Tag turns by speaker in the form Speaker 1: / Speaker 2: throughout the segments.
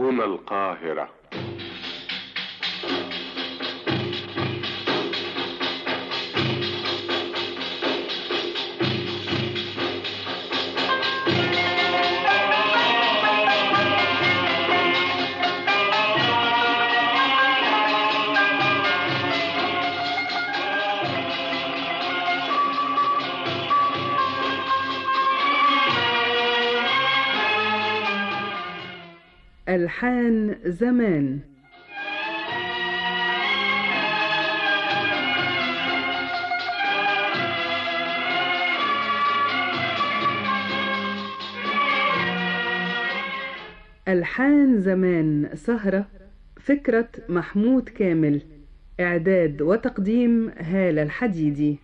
Speaker 1: هنا القاهرة
Speaker 2: ألحان زمان ألحان زمان سهرة فكرة محمود كامل إعداد وتقديم هالة الحديدي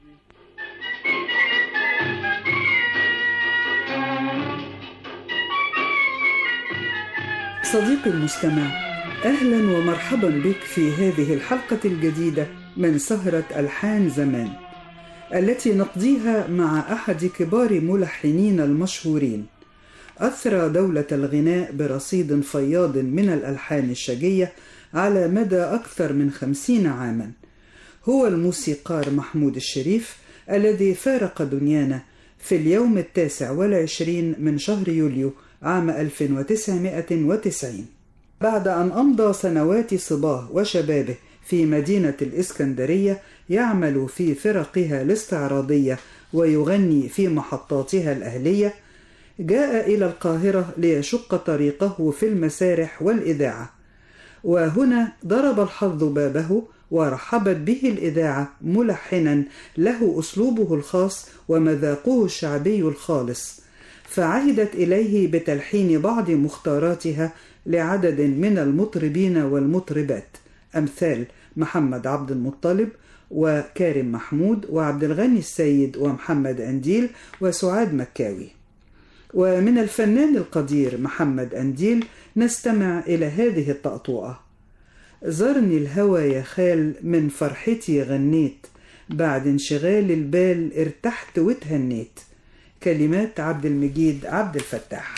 Speaker 3: صديقي المستمع اهلا ومرحبا بك في هذه الحلقه الجديده من سهره الحان زمان التي نقضيها مع احد كبار ملحنين المشهورين اثرى دوله الغناء برصيد فياض من الالحان الشجيه على مدى اكثر من خمسين عاما هو الموسيقار محمود الشريف الذي فارق دنيانا في اليوم التاسع والعشرين من شهر يوليو عام 1990 بعد أن أمضى سنوات صباه وشبابه في مدينة الإسكندرية يعمل في فرقها الاستعراضية ويغني في محطاتها الأهلية جاء إلى القاهرة ليشق طريقه في المسارح والإذاعة وهنا ضرب الحظ بابه ورحبت به الإذاعة ملحنا له أسلوبه الخاص ومذاقه الشعبي الخالص فعهدت إليه بتلحين بعض مختاراتها لعدد من المطربين والمطربات أمثال محمد عبد المطلب وكارم محمود وعبد الغني السيد ومحمد أنديل وسعاد مكاوي ومن الفنان القدير محمد أنديل نستمع إلى هذه الطأطوأة زرني الهوى يا خال من فرحتي غنيت بعد انشغال البال ارتحت وتهنيت كلمات عبد المجيد عبد الفتاح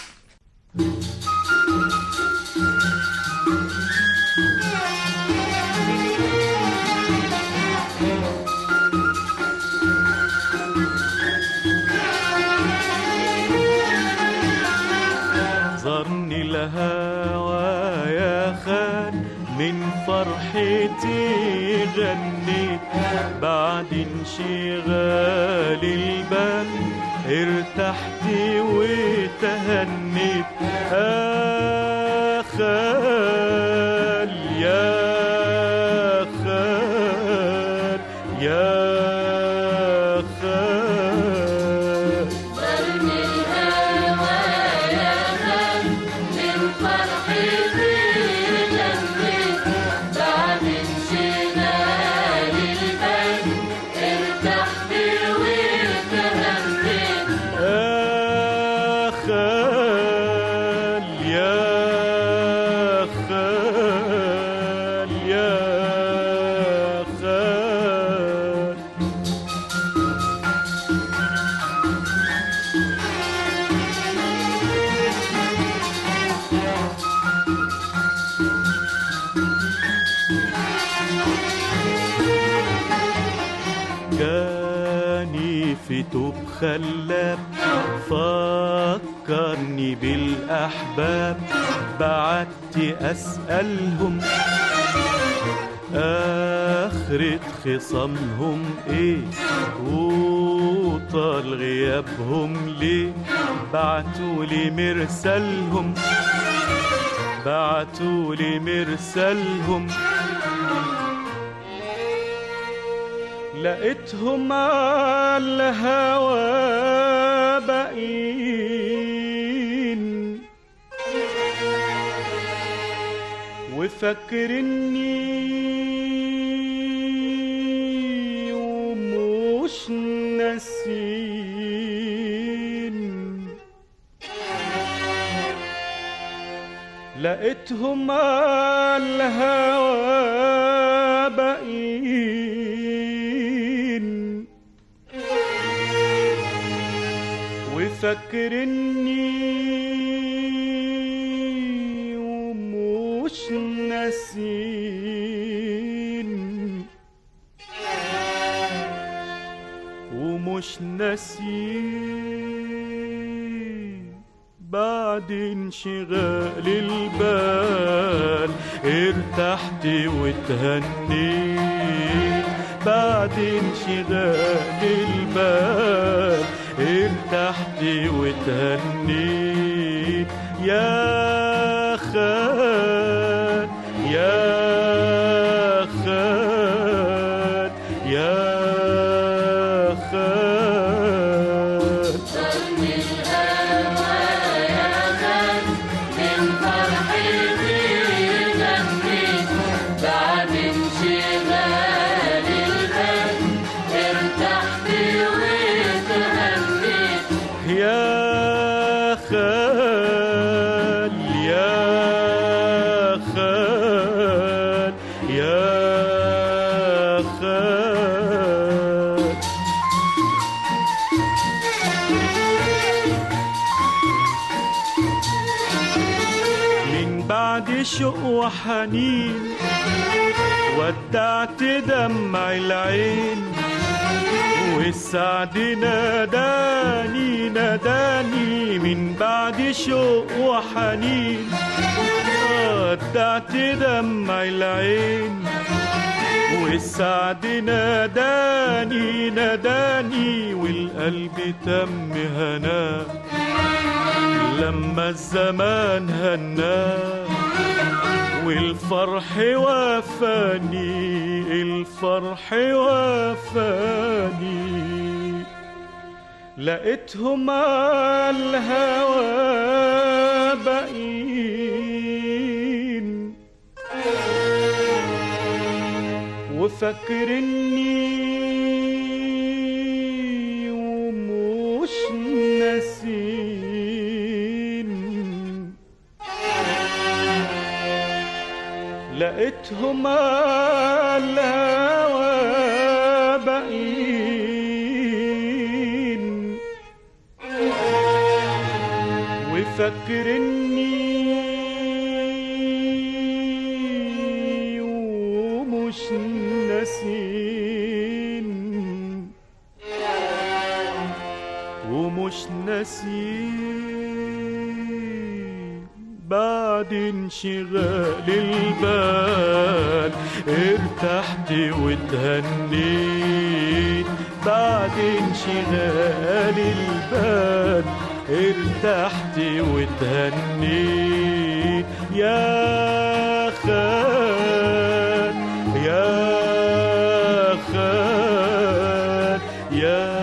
Speaker 4: زرني الهوى يا خال من فرحتي غنيت بعد انشغال البال ارتحت وتهنيت آه خال يا خال يا خال
Speaker 5: زرني الهوى يا خال من فرحتي جنيت بعد انشغال البال ارتحت وتهنيت
Speaker 4: آه خال يا خال يا خال جاني في توب خلاب فكرني بالأحباب بعدت أسألهم آخرة خصامهم إيه وطال غيابهم ليه بعتولي مرسلهم بعتولي مرسلهم لقيتهم على الهوى باقيين وفاكرني ومش ناسين لقيتهم على الهوى باقيين وفاكرني ومش ومش ناسين ومش ناسين بعد انشغال البال ارتحت وتهنيت بعد انشغال البال ارتحت وتهنيت يا خال يا خال يا خال
Speaker 5: ضرني الهوى يا خال من فرحي غنيت بعد انشغال البال ارتحت وتهنيت
Speaker 4: يا خال يا خال يا خال من بعد شوق وحنين ودعت دمع العين والسعد ناداني ناداني من بعد شوق وحنين ودعت دمع العين والسعد ناداني ناداني والقلب تم هناه لما الزمان هناه والفرح وافاني الفرح وافاني لقيتهم على الهوى باقيين وفاكرني ومش ناسين لقيتهم على الهوى باقيين وفاكرني ومش ناسين ومش ناسين بعد انشغال البال ارتحت وتهنيت بعد انشغال البال ارتحت وتهنيت يا خال يا خال يا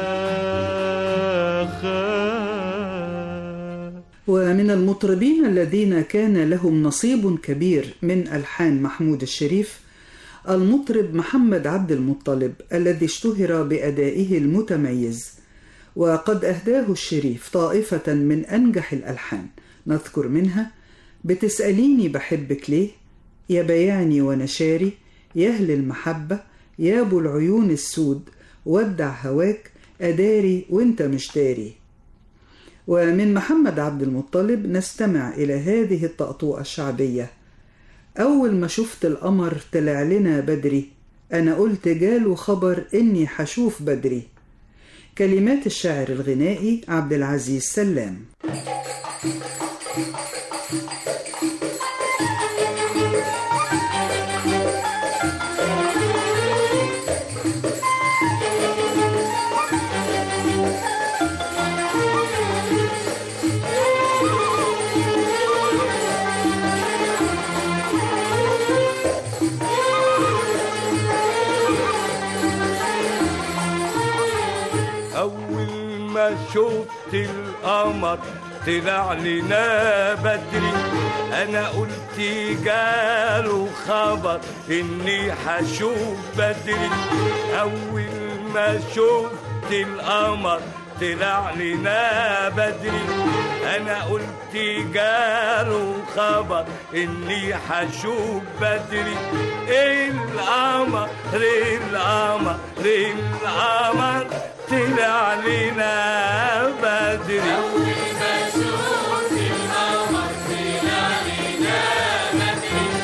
Speaker 4: خال
Speaker 3: ومن المطربين الذين كان لهم نصيب كبير من ألحان محمود الشريف المطرب محمد عبد المطلب الذي اشتهر بأدائه المتميز وقد أهداه الشريف طائفة من أنجح الألحان نذكر منها بتسأليني بحبك ليه يا بياني ونشاري يا أهل المحبة يا أبو العيون السود ودع هواك أداري وانت مش داري ومن محمد عبد المطلب نستمع إلى هذه الطقطوقة الشعبية أول ما شفت القمر طلع لنا بدري أنا قلت جاله خبر إني حشوف بدري كلمات الشاعر الغنائي عبد العزيز سلام
Speaker 4: أول ما شفت القمر طلع لنا بدري أنا قلت جاله خبر إني هشوف بدري أول ما شفت القمر طلع لنا بدري أنا قلت جاله خبر إني هشوف بدري القمر القمر القمر طلع لنا بدري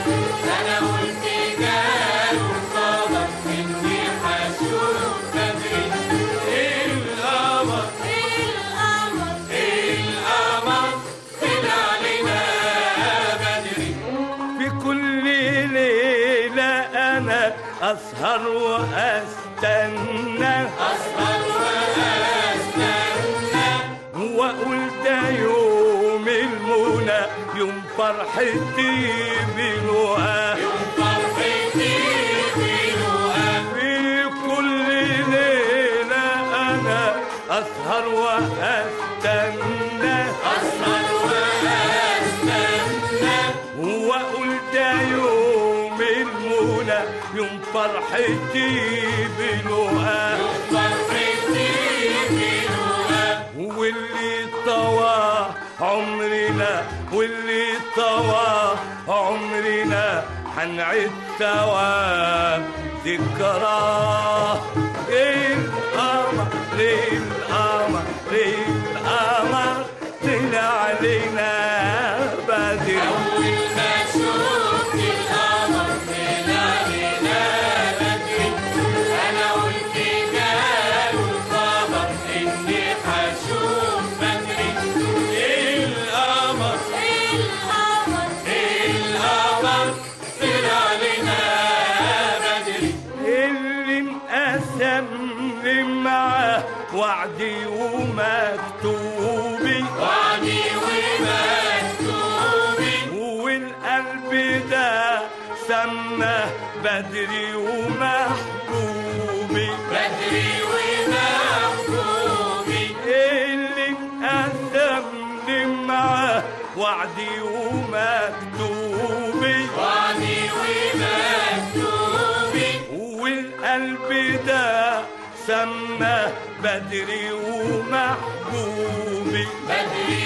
Speaker 4: أسهر وأستنى
Speaker 5: أسهر وأستنى
Speaker 4: وأقول ده يوم المنى يوم فرحتي بلقاه
Speaker 5: يوم فرحتي بلقاه
Speaker 4: في كل ليلة أنا أسهر وأستنى
Speaker 5: أسهر وأستنى
Speaker 4: وأقول ده يوم المنى يوم فرحتي بلقاه
Speaker 5: يوم فرحتي بلقاه
Speaker 4: واللي طوى عمرنا واللي طوى عمرنا حنعد سوا ذكراه القمر القمر القمر طلع علينا بدري
Speaker 5: أول ما شفت القمر طلع لنا بدري أنا قلت جاله الخبر إني هشوف بدري القمر القمر القمر طلع لنا بدري
Speaker 4: اللي انقسم لي معاه وعدي ومكتوبي
Speaker 5: وعدي ومكتوبي
Speaker 4: والقلب ده سماه بدري ومحبوبي
Speaker 5: بدري ومحبوبي
Speaker 4: اللي انقسم لي معاه وعدي ومكتوبي
Speaker 5: وعدي ومكتوبي
Speaker 4: والقلب ده سماه بدري ومحبوبي
Speaker 5: بدري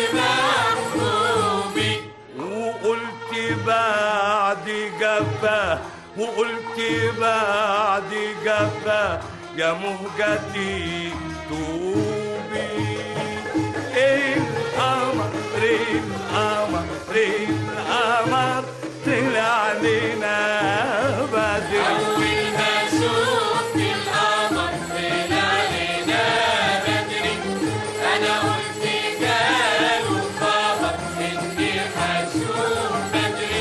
Speaker 5: ومحبوبي
Speaker 4: وقلت بعد جفاه وقلت بعد جفاه يا مهجتي توبي القمر القمر القمر طلع لنا بدري
Speaker 5: أول ما شفت القمر طلع لنا بدري أنا قلت جاله الخبر إني هشوف بدري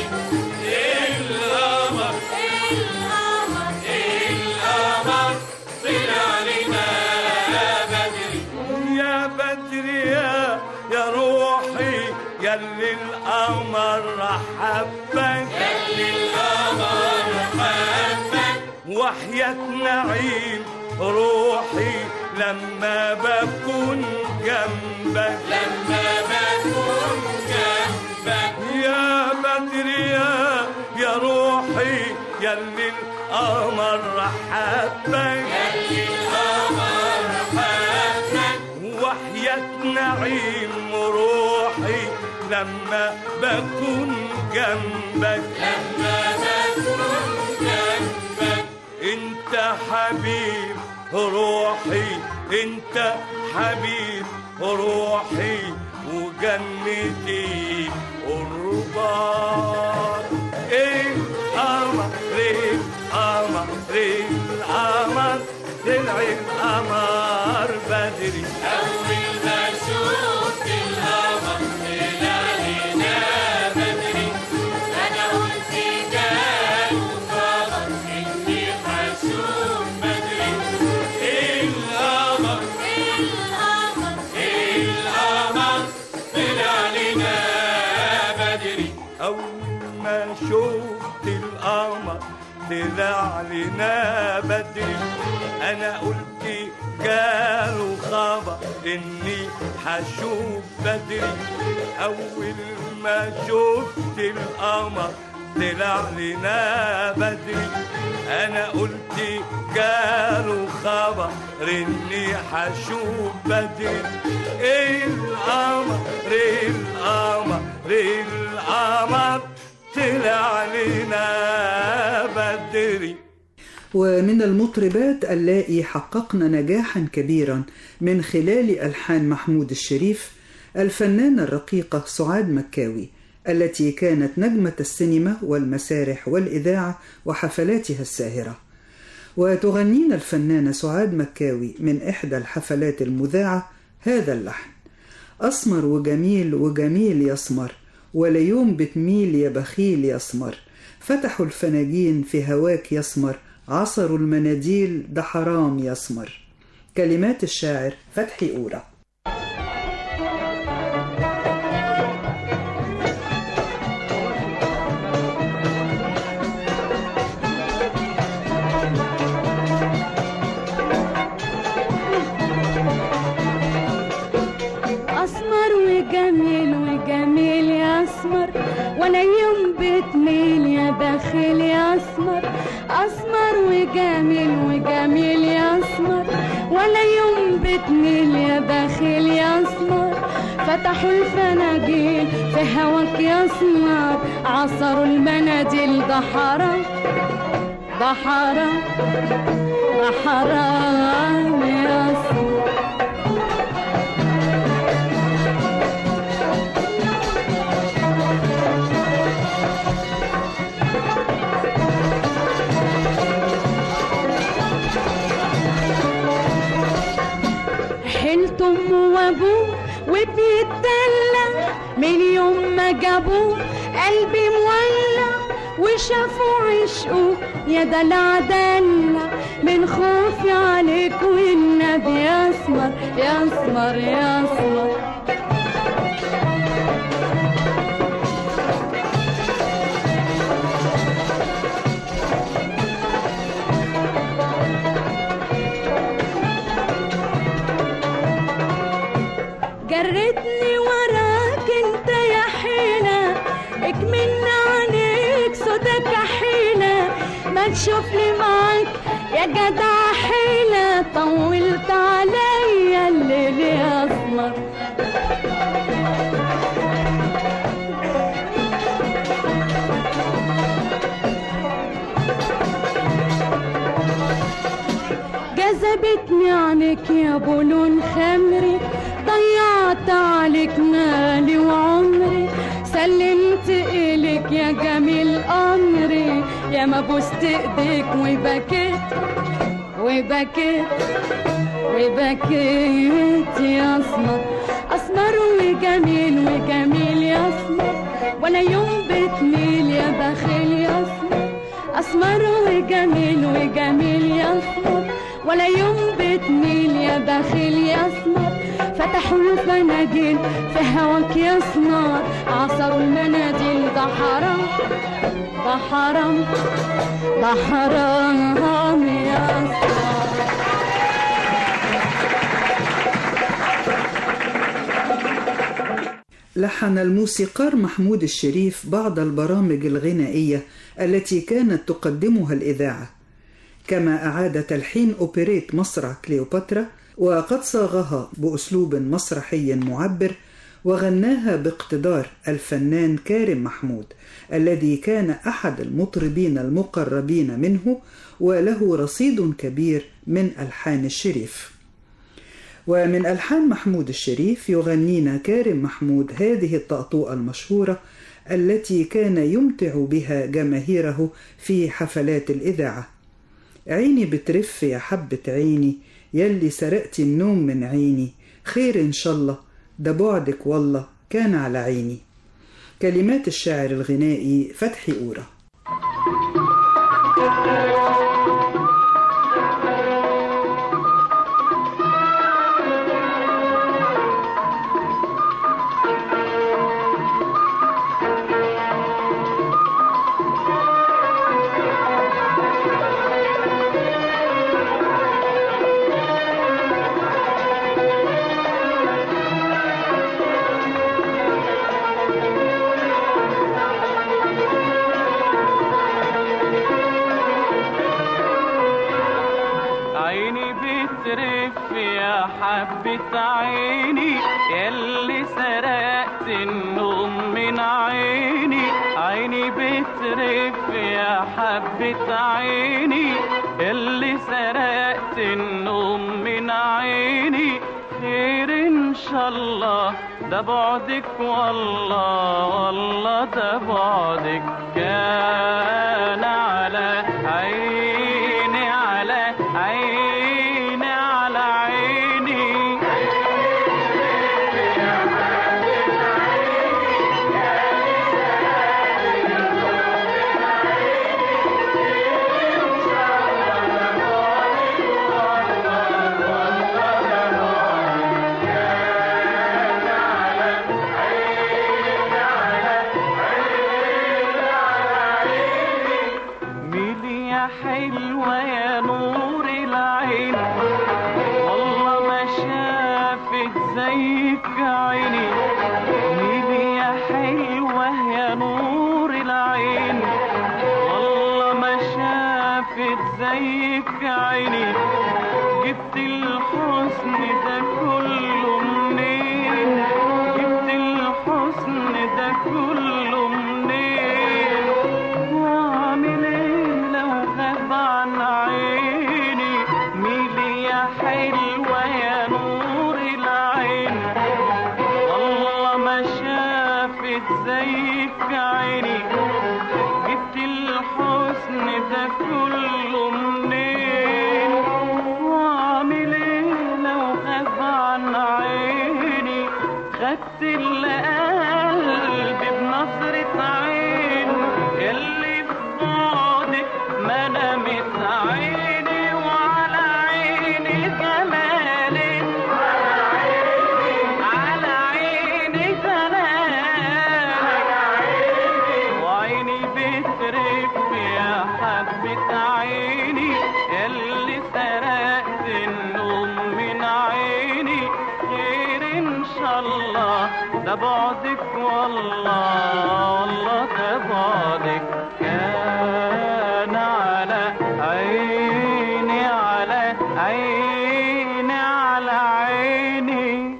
Speaker 5: القمر القمر القمر طلع لنا بدري
Speaker 4: يا بدري يا يا روحي يا اللي القمر حبك
Speaker 5: اللي القمر حبك
Speaker 4: وحياة نعيم روحي لما بكون جنبك
Speaker 5: لما بكون جنبك
Speaker 4: يا بدري يا يا روحي يا اللي القمر حبك
Speaker 5: اللي القمر حبك
Speaker 4: وحياة نعيم روحي لما بكون جنبك
Speaker 5: لما بكون جنبك
Speaker 4: انت حبيب روحي انت حبيب روحي وجنتي قربان ايه قمر ريل قمر ريل قمر طلع القمر بدري
Speaker 5: أول ما شفت القمر طلع لنا بدري أنا قلت جاله خبر إني هشوف بدري القمر القمر القمر طلع لنا بدري
Speaker 4: أول ما شفت القمر طلع لنا بدري أنا قلت جاله خبر إني هشوف بدري أول ما شفت القمر طلع لنا بدري أنا قلت جاله خبر إني هشوف بدري إيه القمر إيه القمر إيه القمر طلع لنا بدري
Speaker 3: ومن المطربات اللائي حققن نجاحا كبيرا من خلال ألحان محمود الشريف الفنانة الرقيقة سعاد مكاوي التي كانت نجمة السينما والمسارح والإذاعة وحفلاتها الساهرة وتغنينا الفنانة سعاد مكاوي من إحدى الحفلات المذاعة هذا اللحن أسمر وجميل وجميل يسمر ولا يوم بتميل يا بخيل يسمر فتحوا الفناجين في هواك يسمر عصروا المناديل ده حرام يسمر كلمات الشاعر فتحي أورا
Speaker 1: أسمر وجميل وجميل يا أسمر ولا يوم بتميل يا بخيل يا أسمر أسمر وجميل وجميل يا أسمر ولا يوم بتميل يا بخيل يا أسمر فتحوا الفناجيل في هواك يا أسمر عصروا المناديل ده حرام ده حرام ده حرام يا أسمر حلت امه وابوه وبيتدلع من يوم ما جابوه قلبي مولع وشافوا عشقه يا دلع دلع من خوفي عليك والنبي يا اسمر يا اسمر يا اسمر جرتني وراك انت يا حيلة اكملنا عليك صوتك حيلة ما تشوف لي معاك يا جدع حيلة طولت عليا الليل يا اسمر جذبتني عنك يا بولون خمري ضيعت عليك مالي وعمري سلمت إليك يا جميل أمري يا ما بوست إيديك وبكيت وبكيت وبكيت يا أسمر أسمر وجميل وجميل يا أسمر ولا يوم بتميل يا بخيل يا أسمر أسمر وجميل وجميل يا أسمر ولا يوم بتميل يا بخيل يا أسمر فتحوا الفناجيل في هواك يا سنار عصروا المناديل ده حرام ده حرام ده حرام يا أسمر
Speaker 3: لحن الموسيقار محمود الشريف بعض البرامج الغنائية التي كانت تقدمها الإذاعة كما أعاد تلحين أوبريت مسرح كليوباترا وقد صاغها بأسلوب مسرحي معبر وغناها باقتدار الفنان كارم محمود الذي كان أحد المطربين المقربين منه وله رصيد كبير من ألحان الشريف ومن ألحان محمود الشريف يغنينا كارم محمود هذه الطأطوءة المشهورة التي كان يمتع بها جماهيره في حفلات الإذاعة عيني بترف يا حبة عيني يلي سرقتي النوم من عيني خير إن شاء الله ده بعدك والله كان على عيني كلمات الشاعر الغنائي فتحي أورا
Speaker 6: عيني بترف يا حبة عيني يلي سرقت النوم من عيني عيني بترف يا حبة عيني يلي سرقت النوم من عيني خير ان شاء الله ده بعدك والله والله ده بعدك كان على عيني على عيني على عيني زيك عيني جبت الحسن ده كله منين جبت الحسن ده كله منين واعمل ايه لو غاب عن عيني ميلي يا حلوة يا نور العين والله ما شافت زيك عيني جبت الحسن ده كله منين واعمل ايه لو غاب عن عيني خدت القلب بنظرة عين اللي في بعدك ما نامت عيني وعلى عيني جمالك على عيني جمالك وعيني بترف يا حبة عيني اللي سرقت النوم من عيني خير ان شاء الله ده بعدك والله والله ده بعدك كان على عيني على عيني على عيني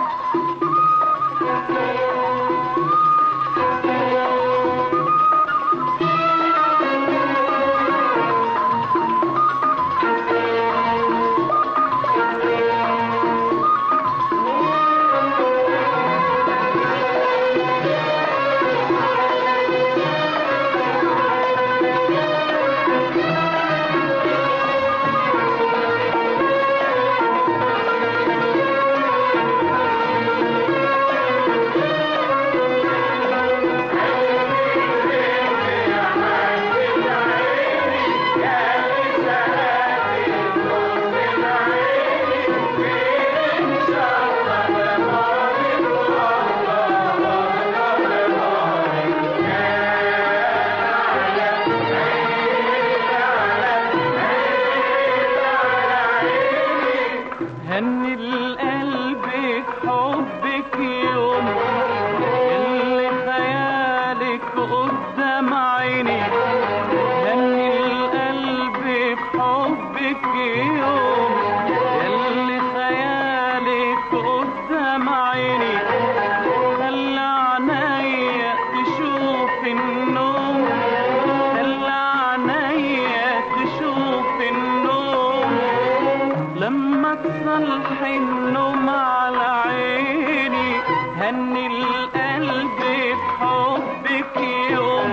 Speaker 6: هني القلب حبك يوم اللي خيالك قدام عيني هني القلب بحبك يوم اللي خيالك قدام عيني خلى عينيا تشوف النوم خلى عينيا تشوف النوم لما تصلح النوم على عيني هني القلب بحبك يوم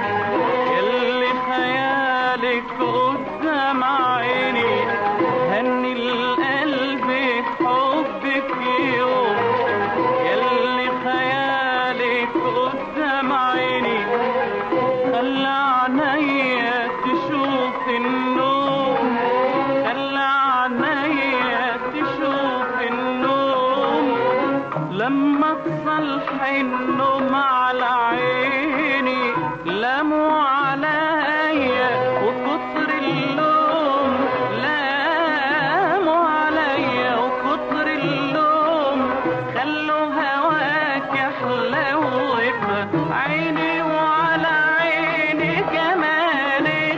Speaker 6: اللي خيالك قدام عيني هني القلب بحبك يوم اللي خيالك قدام عيني خلى عينيا تشوف النوم خلى عينيا تشوف النوم لما تصلح النوم على عيني لاموا عليا وكتر اللوم لاموا عليا وكتر اللوم خلوا هواك احلى ويبقى عيني وعلى عيني جمالك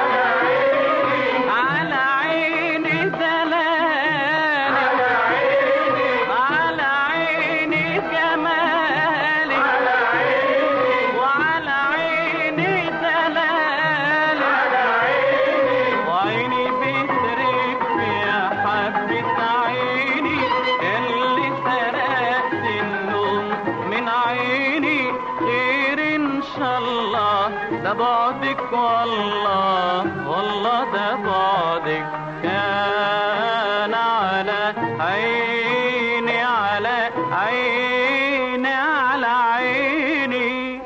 Speaker 6: على عيني دلالك على عيني جمالك وعلى عيني دلالك وعيني بترك يا حبة عيني اللي سرقت النوم من عيني خير ان شاء الله ده بعدك والله والله ده بعدك كان على عيني على عيني على عيني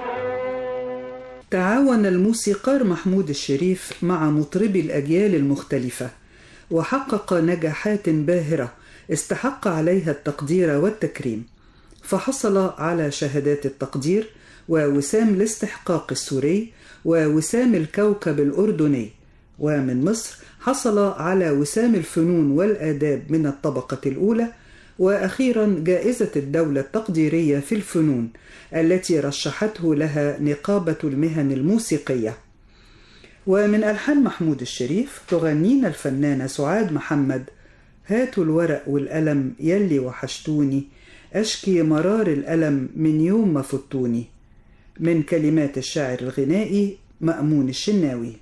Speaker 3: تعاون الموسيقار محمود الشريف مع مطربي الأجيال المختلفة وحقق نجاحات باهرة استحق عليها التقدير والتكريم فحصل على شهادات التقدير ووسام الاستحقاق السوري ووسام الكوكب الأردني ومن مصر حصل على وسام الفنون والآداب من الطبقة الأولى وأخيرا جائزة الدولة التقديرية في الفنون التي رشحته لها نقابة المهن الموسيقية ومن ألحان محمود الشريف تغنينا الفنانة سعاد محمد هاتوا الورق والقلم يلي وحشتوني أشكي مرار الألم من يوم ما فتوني من كلمات الشاعر الغنائي مأمون الشناوي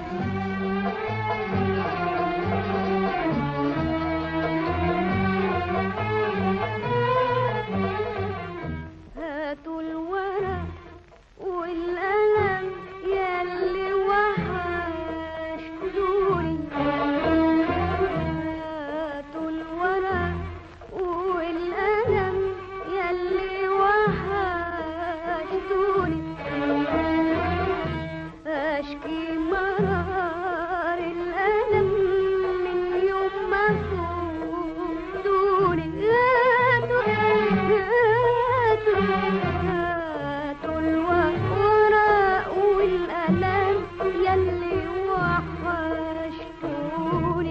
Speaker 1: هاتوا الورق والقلم ياللي وحشتوني هاتوا الورق والقلم ياللي وحشتوني أشكي مرار الألم من يوم ما فوتوني هاتوا هاتوا هاتوا الورق والقلم ياللي وحشتوني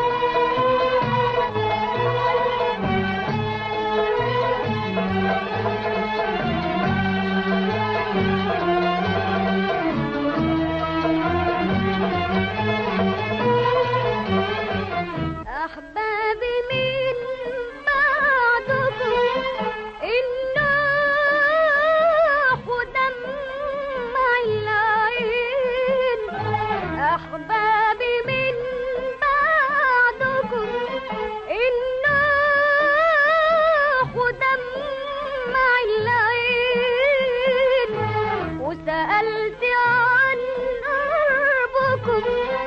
Speaker 1: أحبابي من بعدكم النوح ودمع العين أحبابي من بعدكم النوح ودمع العين وسألت عن قربكم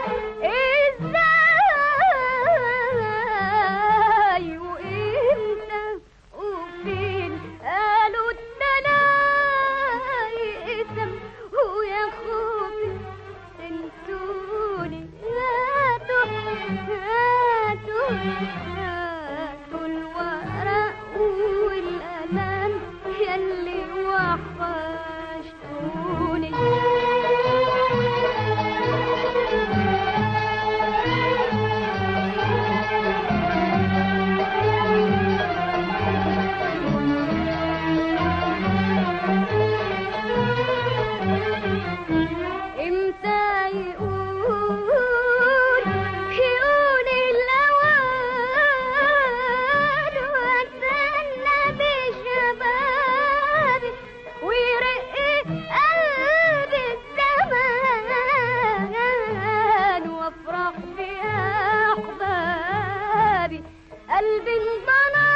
Speaker 1: ازاي وامتى وفين قالوا التلاقي اسم ويا خوفي تنسوني هاتوا هاتوا هاتوا الورق والقلم ياللي وحشتوني امتى يقول يقول الاوان واستنى بشبابي ويرق قلبي الزمان وافرح باحبابي قلبي انطلع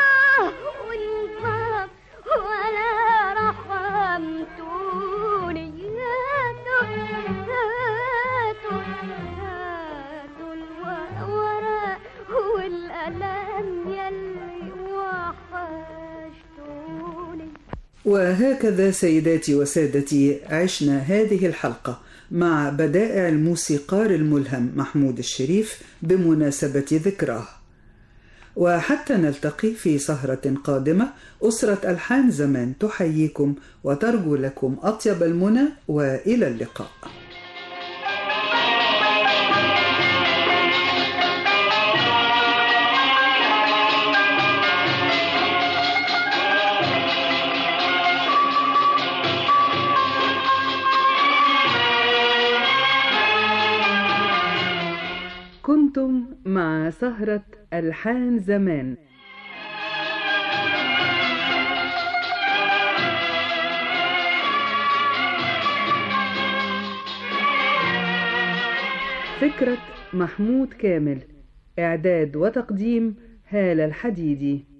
Speaker 1: وانطلب ولا رحمتوني هاتوا هاتوا هاتوا الورق والقلم يلي وحشتوني
Speaker 3: وهكذا سيداتي وسادتي عشنا هذه الحلقة مع بدائع الموسيقار الملهم محمود الشريف بمناسبة ذكراه وحتى نلتقي في سهرة قادمة أسرة ألحان زمان تحييكم وترجو لكم أطيب المنى وإلى اللقاء
Speaker 2: كنتم مع سهرة ألحان زمان فكرة محمود كامل إعداد وتقديم هالة الحديدي